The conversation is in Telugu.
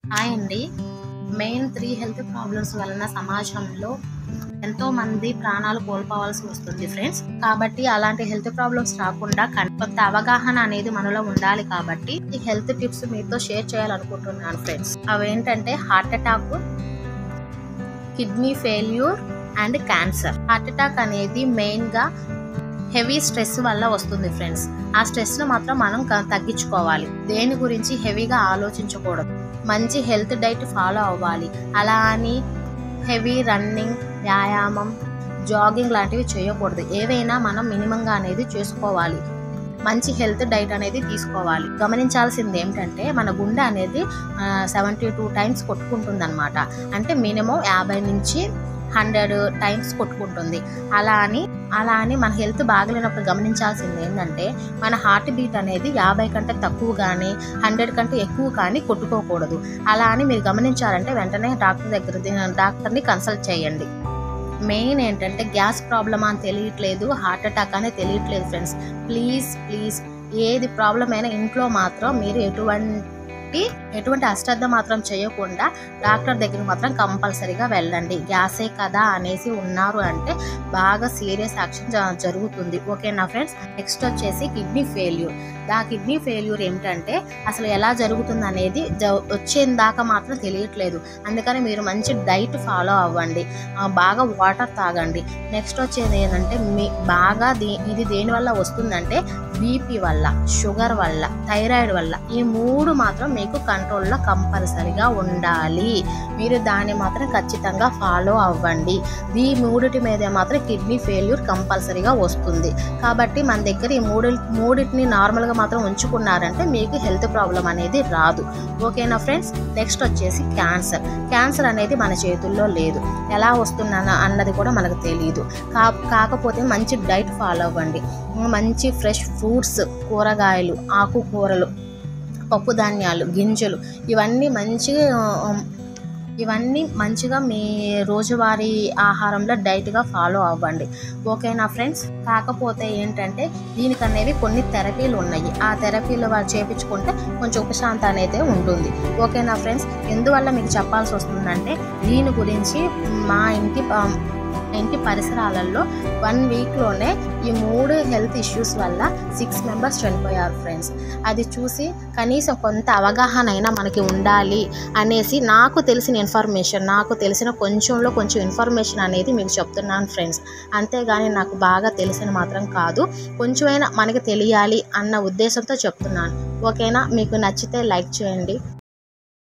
హాయ్ అండి మెయిన్ త్రీ హెల్త్ ప్రాబ్లమ్స్ వలన సమాజంలో ఎంతో మంది ప్రాణాలు కోల్పోవాల్సి వస్తుంది ఫ్రెండ్స్ కాబట్టి అలాంటి హెల్త్ ప్రాబ్లమ్స్ రాకుండా కన్- కొంత అవగాహన అనేది మనలో ఉండాలి కాబట్టి ఈ హెల్త్ టిప్స్ మీతో షేర్ చేయాలనుకుంటున్నాను ఫ్రెండ్స్ అవేంటంటే heart attack kidney failure and cancer heart attack అనేది మెయిన్గా హెవీ స్ట్రెస్ వల్ల వస్తుంది ఫ్రెండ్స్ ఆ స్ట్రెస్ను మాత్రం మనం క- తగ్గించుకోవాలి దేని గురించి హెవీగా ఆలోచించకూడదు మంచి హెల్త్ డైట్ ఫాలో అవ్వాలి అలా అని హెవీ రన్నింగ్ వ్యాయామం జాగింగ్ లాంటివి చేయకూడదు ఏవైనా మనం మినిమంగా అనేది చేసుకోవాలి మంచి హెల్త్ డైట్ అనేది తీసుకోవాలి గమనించాల్సింది ఏమిటంటే మన గుండె అనేది సెవెంటీ టూ టైమ్స్ కొట్టుకుంటుంది అనమాట అంటే మినిమం యాభై నుంచి హండ్రెడ్ టైమ్స్ కొట్టుకుంటుంది అలా అని అలా అని మన హెల్త్ బాగలేనప్పుడు గమనించాల్సింది ఏంటంటే మన హార్ట్ బీట్ అనేది యాభై కంటే తక్కువ కానీ హండ్రెడ్ కంటే ఎక్కువ కానీ కొట్టుకోకూడదు అలా అని మీరు గమనించాలంటే వెంటనే డాక్టర్ దగ్గర డాక్టర్ని కన్సల్ట్ చేయండి మెయిన్ ఏంటంటే గ్యాస్ ప్రాబ్లమ్ అని తెలియట్లేదు హార్ట్ అటాక్ అని తెలియట్లేదు ఫ్రెండ్స్ ప్లీజ్ ప్లీజ్ ఏది ప్రాబ్లం అయినా ఇంట్లో మాత్రం మీరు ఎటువంటి ఎటువంటి అశ్రద్ధ మాత్రం చేయకుండా డాక్టర్ దగ్గర మాత్రం కంపల్సరీగా వెళ్ళండి గ్యాసే కదా అనేసి ఉన్నారు అంటే బాగా సీరియస్ యాక్షన్ జ- జరుగుతుంది ఓకేనా ఫ్రెండ్స్ నెక్స్ట్ వచ్చేసి కిడ్నీ ఫెయిల్యూర్ ఆ కిడ్నీ ఫెయిల్యూర్ ఏమిటంటే అసలు ఎలా జరుగుతుంది అనేది జ వచ్చేందాకా దాకా మాత్రం తెలియట్లేదు అందుకని మీరు మంచి డైట్ ఫాలో అవ్వండి ఆ, బాగా వాటర్ తాగండి నెక్స్ట్ వచ్చేది ఏంటంటే మీ బాగా దీ ఇది దేని వల్ల వస్తుందంటే బీపీ వల్ల షుగర్ వల్ల థైరాయిడ్ వల్ల ఈ మూడు మాత్రం మీకు కంట్రోల్లో కంపల్సరిగా ఉండాలి మీరు దాన్ని మాత్రం ఖచ్చితంగా ఫాలో అవ్వండి ఈ మూడిటి మీద మాత్రం కిడ్నీ ఫెయిల్యూర్ కంపల్సరీగా వస్తుంది కాబట్టి మన దగ్గర ఈ మూడు మూడింటిని నార్మల్గా మాత్రం ఉంచుకున్నారంటే మీకు హెల్త్ ప్రాబ్లం అనేది రాదు ఓకేనా ఫ్రెండ్స్ నెక్స్ట్ వచ్చేసి క్యాన్సర్ క్యాన్సర్ అనేది మన చేతుల్లో లేదు ఎలా వస్తుందన్న అన్నది కూడా మనకు తెలియదు కా కాకపోతే మంచి డైట్ ఫాలో అవ్వండి మంచి ఫ్రెష్ ఫ్రూట్స్ కూరగాయలు ఆకుకూరలు పప్పు ధాన్యాలు గింజలు ఇవన్నీ మంచిగా ఆ, ఇవన్నీ మంచిగా మీ రోజువారీ ఆహారంలో డైట్గా ఫాలో అవ్వండి ఓకేనా ఫ్రెండ్స్ కాకపోతే ఏంటంటే దీనికి అనేవి కొన్ని థెరపీలు ఉన్నాయి ఆ థెరపీలు వారు చేపించుకుంటే కొంచెం ఉపశాంతి అనేది ఉంటుంది ఓకేనా ఫ్రెండ్స్ ఎందువల్ల మీకు చెప్పాల్సి వస్తుందంటే దీని గురించి మా ఇంటి ఆ, ఇంటి పరిసరాలలో వన్ వీక్లోనే ఈ మూడు హెల్త్ ఇష్యూస్ వల్ల సిక్స్ మెంబర్స్ చనిపోయారు ఫ్రెండ్స్ అది చూసి కనీసం కొంత అవగాహన అయినా మనకి ఉండాలి అనేసి నాకు తెలిసిన ఇన్ఫర్మేషన్ నాకు తెలిసిన కొంచెంలో కొంచెం ఇన్ఫర్మేషన్ అనేది మీకు చెప్తున్నాను ఫ్రెండ్స్ అంతేగాని నాకు బాగా తెలిసిన మాత్రం కాదు కొంచెమైనా మనకి తెలియాలి అన్న ఉద్దేశంతో చెప్తున్నాను ఓకేనా మీకు నచ్చితే లైక్ చేయండి